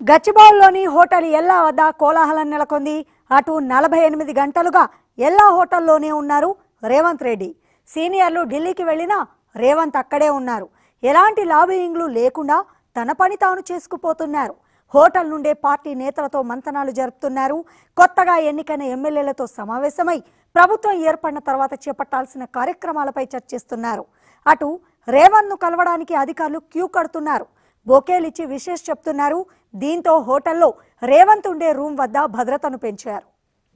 గచ్చిబౌలిలోని hotel ఎల్లా వద్ద కోలాహలం నెలకొంది అటు నలభై ఎనిమిది గంటలుగా ఎల్లా హోటల్లోనే ఉన్నారు రేవంత్ రెడ్డి సీనియర్లు ఢిల్లీకి వెళ్ళినా రేవంత్ అక్కడే ఉన్నారు ఎలాంటి లాబియింగ్లు లేకుండా తన పని తాను చేసుకుపోతున్నారు హోటల్ నుండే పార్టీ నేతలతో మంతనాలు జరుపుతున్నారు కొత్తగా ఎన్నికైన ఎమ్మెల్యేలతో సమావేశమై ప్రభుత్వం ఏర్పడిన తర్వాత చేపట్టాల్సిన కార్యక్రమాలపై చర్చిస్తున్నారు అటు రేవంత్ను కలవడానికి అధికారులు క్యూ కడుతున్నారు బొకేలిచ్చి విశేష్ చెప్తున్నారు దీంతో హోటల్లో రేవంత్ ఉండే రూమ్ వద్ద భద్రతను పెంచారు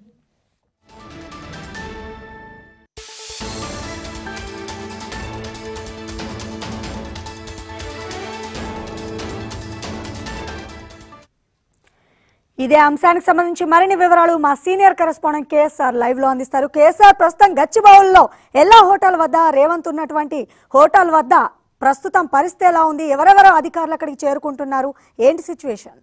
ఇదే అంశానికి సంబంధించి మరిన్ని వివరాలు మా సీనియర్ కరెస్పాండెంట్ కేఎస్ఆర్ లైవ్ లో అందిస్తారు కేఎస్ఆర్ ప్రస్తుతం గచ్చిబౌల్లో ఎల్లా హోటల్ వద్ద రేవంత్ ఉన్నటువంటి హోటల్ వద్ద ప్రస్తుతం పరిస్థితి ఎలా ఉంది ఎవరెవరు అధికారులు అక్కడికి చేరుకుంటున్నారు ఏంటి సిచ్యువేషన్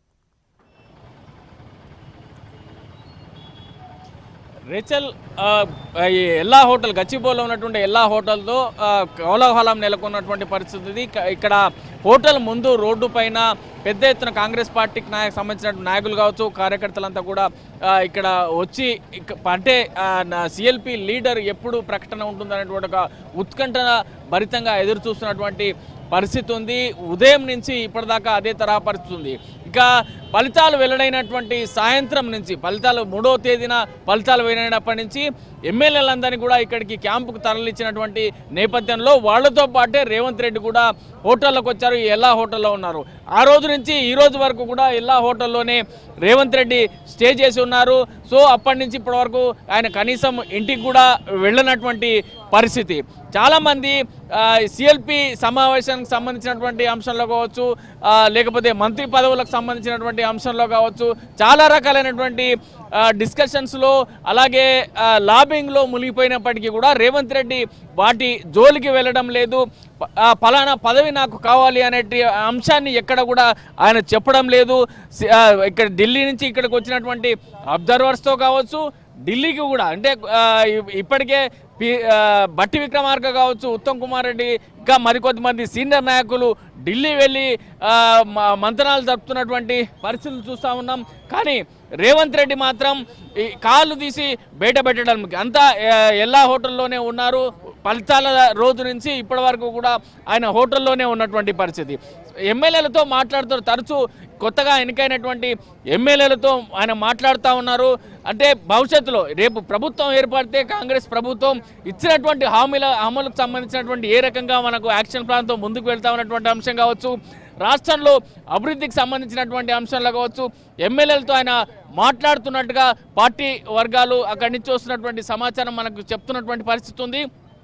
రేచల్ ఆ, ఈ ఎల్లా హోటల్ గచ్చిబౌలో ఉన్నటువంటి ఎల్లా హోటల్తో ఆ, కోలాహలం నెలకొన్నటువంటి పరిస్థితి ఇది. ఇక- ఇక్కడ హోటల్ ముందు రోడ్డు పైన పెద్ద ఎత్తున కాంగ్రెస్ పార్టీకి నాయకు సంబంధించిన నాయకులు కావచ్చు కార్యకర్తలంతా కూడా ఆ, ఇక్కడ వచ్చి ఇక- అంటే సిఎల్పి లీడర్ ఎప్పుడు ప్రకటన ఉంటుందనేటువంటి ఒక ఉత్కంఠ భరితంగా ఎదురు చూస్తున్నటువంటి పరిస్థితి ఉంది ఉదయం నుంచి ఇప్పటిదాకా అదే తరహా పరిస్థితి ఉంది ఇక ఫలితాలు వెల్లడైనటువంటి సాయంత్రం నుంచి ఫలితాలు మూడవ తేదీన ఫలితాలు వెల్లడైనప్పటి నుంచి ఎమ్మెల్యేలందరినీ కూడా ఇక్కడికి క్యాంపుకు తరలించినటువంటి నేపథ్యంలో వాళ్ళతో పాటే రేవంత్ రెడ్డి కూడా హోటల్లోకి వచ్చారు ఈ ఎల్లా హోటల్లో ఉన్నారు ఆ రోజు నుంచి ఈ రోజు వరకు కూడా ఎల్లా హోటల్లోనే రేవంత్ రెడ్డి స్టే చేసి ఉన్నారు సో అప్పటి నుంచి ఇప్పటి వరకు ఆయన కనీసం ఇంటికి కూడా వెళ్ళనటువంటి పరిస్థితి చాలామంది సిఎల్పి సమావేశానికి సంబంధించినటువంటి అంశంలో కావచ్చు ఆ, లేకపోతే మంత్రి పదవులకు సంబంధించినటువంటి అంశంలో కావచ్చు చాలా రకాలైనటువంటి డిస్కషన్స్లో అలాగే లాబింగ్లో మునిగిపోయినప్పటికీ కూడా రేవంత్ రెడ్డి వాటి జోలికి వెళ్ళడం లేదు ప- ఆ, ఫలానా పదవి నాకు కావాలి అనే అంశాన్ని ఎక్కడ కూడా ఆయన చెప్పడం లేదు సి- ఆ, ఇక్కడ ఢిల్లీ నుంచి ఇక్కడికి వచ్చినటువంటి అబ్జర్వర్స్తో కావచ్చు ఢిల్లీకి కూడా అంటే ఆ, ఇ- ఇప్పటికే పి ఆ, బట్టి విక్రమార్క కావచ్చు ఉత్తమ్ కుమార్ రెడ్డి ఇంకా మరికొద్ది మంది సీనియర్ నాయకులు ఢిల్లీ వెళ్ళి ఆ, మ- మంతనాలు జరుపుతున్నటువంటి పరిస్థితులు చూస్తూ ఉన్నాం కానీ రేవంత్ రెడ్డి మాత్రం ఈ కాళ్ళు తీసి బయట పెట్టడం అంతా ఆ, ఎల్లా హోటల్లోనే ఉన్నారు ఫలితాల రోజు నుంచి ఇప్పటి వరకు కూడా ఆయన హోటల్లోనే ఉన్నటువంటి పరిస్థితి ఎమ్మెల్యేలతో మాట్లాడుతూ తరచూ కొత్తగా ఎన్నికైనటువంటి ఎమ్మెల్యేలతో ఆయన మాట్లాడుతూ ఉన్నారు అంటే భవిష్యత్తులో రేపు ప్రభుత్వం ఏర్పడితే కాంగ్రెస్ ప్రభుత్వం ఇచ్చినటువంటి హామీల అమలుకు సంబంధించినటువంటి ఏ రకంగా మనకు యాక్షన్ ప్లాన్తో ముందుకు వెళ్తా ఉన్నటువంటి అంశం కావచ్చు రాష్ట్రంలో అభివృద్ధికి సంబంధించినటువంటి అంశాలు కావచ్చు ఎమ్మెల్యేలతో ఆయన మాట్లాడుతున్నట్టుగా పార్టీ వర్గాలు అక్కడి నుంచి వస్తున్నటువంటి సమాచారం మనకు చెప్తున్నటువంటి పరిస్థితి ఉంది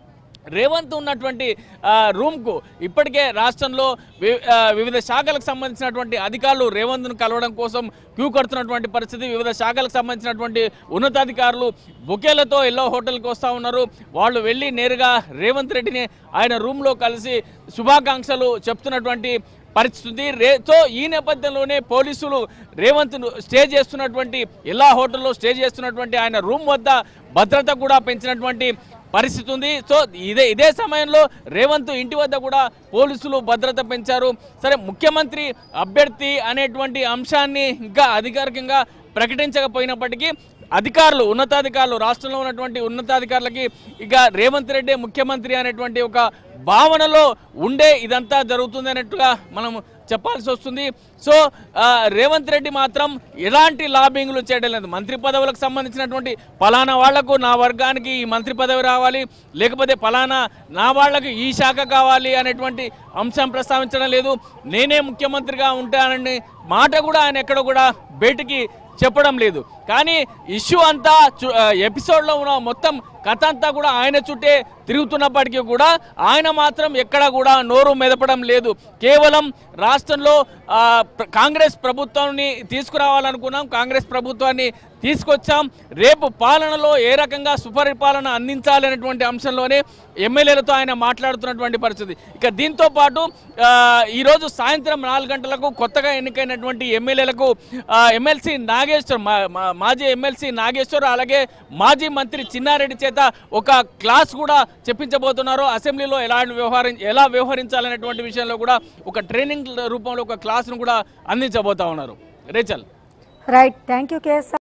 రేవంత్ ఉన్నటువంటి ఆ, రూమ్కు ఇప్పటికే రాష్ట్రంలో వి- ఆ, వివిధ శాఖలకు సంబంధించినటువంటి అధికారులు రేవంత్ను కలవడం కోసం క్యూ కడుతున్నటువంటి పరిస్థితి వివిధ శాఖలకు సంబంధించినటువంటి ఉన్నతాధికారులు బొకేలతో ఎల్లో హోటల్కి వస్తూ ఉన్నారు వాళ్ళు వెళ్ళి నేరుగా రేవంత్ రెడ్డిని ఆయన రూమ్లో కలిసి శుభాకాంక్షలు చెప్తున్నటువంటి పరిస్థితి రే సో ఈ నేపథ్యంలోనే పోలీసులు రేవంత్ స్టే చేస్తున్నటువంటి ఎలా హోటల్లో స్టే చేస్తున్నటువంటి ఆయన రూమ్ వద్ద భద్రత కూడా పెంచినటువంటి పరిస్థితి ఉంది సో ఇదే ఇదే సమయంలో రేవంత్ ఇంటి వద్ద కూడా పోలీసులు భద్రత పెంచారు సరే ముఖ్యమంత్రి అభ్యర్థి అనేటువంటి అంశాన్ని ఇంకా అధికారికంగా ప్రకటించకపోయినప్పటికీ అధికారులు ఉన్నతాధికారులు రాష్ట్రంలో ఉన్నటువంటి ఉన్నతాధికారులకి ఇక రేవంత్ రెడ్డి ముఖ్యమంత్రి అనేటువంటి ఒక భావనలో ఉండే ఇదంతా జరుగుతుంది అన్నట్టుగా మనం చెప్పాల్సి వస్తుంది సో ఆ, రేవంత్ రెడ్డి మాత్రం ఎలాంటి లాబింగ్లు చేయడం లేదు మంత్రి పదవులకు సంబంధించినటువంటి ఫలానా వాళ్లకు నా వర్గానికి ఈ మంత్రి పదవి రావాలి లేకపోతే ఫలానా నా వాళ్లకు ఈ శాఖ కావాలి అనేటువంటి అంశం ప్రస్తావించడం లేదు నేనే ముఖ్యమంత్రిగా ఉంటానని మాట కూడా ఆయన ఎక్కడ కూడా బయటికి చెప్పడం లేదు కానీ ఇష్యూ అంతా చు- ఆ, ఎపిసోడ్లో ఉన్న మొత్తం కథ అంతా కూడా ఆయన చుట్టే తిరుగుతున్నప్పటికీ కూడా ఆయన మాత్రం ఎక్కడ కూడా నోరు మెదపడం లేదు కేవలం రాష్ట్రంలో ఆ, ప్ర- కాంగ్రెస్ ప్రభుత్వాన్ని తీసుకురావాలనుకున్నాం కాంగ్రెస్ ప్రభుత్వాన్ని తీసుకొచ్చాం రేపు పాలనలో ఏ రకంగా సుపరిపాలన అందించాలనేటువంటి అంశంలోనే ఎమ్మెల్యేలతో ఆయన మాట్లాడుతున్నటువంటి పరిస్థితి ఇక దీంతో పాటు ఆ, ఈరోజు సాయంత్రం నాలుగు గంటలకు కొత్తగా ఎన్నికైనటువంటి ఎమ్మెల్యేలకు ఎమ్మెల్సీ నాగేశ్వర్ మా- మా- మాజీ ఎమ్మెల్సీ నాగేశ్వర్ అలాగే మాజీ మంత్రి చిన్నారెడ్డి చేత ఒక క్లాస్ కూడా చెప్పించబోతున్నారు అసెంబ్లీలో ఎలా వ్యవహరి ఎలా వ్యవహరించాలనేటువంటి విషయంలో కూడా ఒక ట్రైనింగ్ రూపంలో ఒక క్లాస్ను కూడా అందించబోతా ఉన్నారు Rachel Wright thank you KSR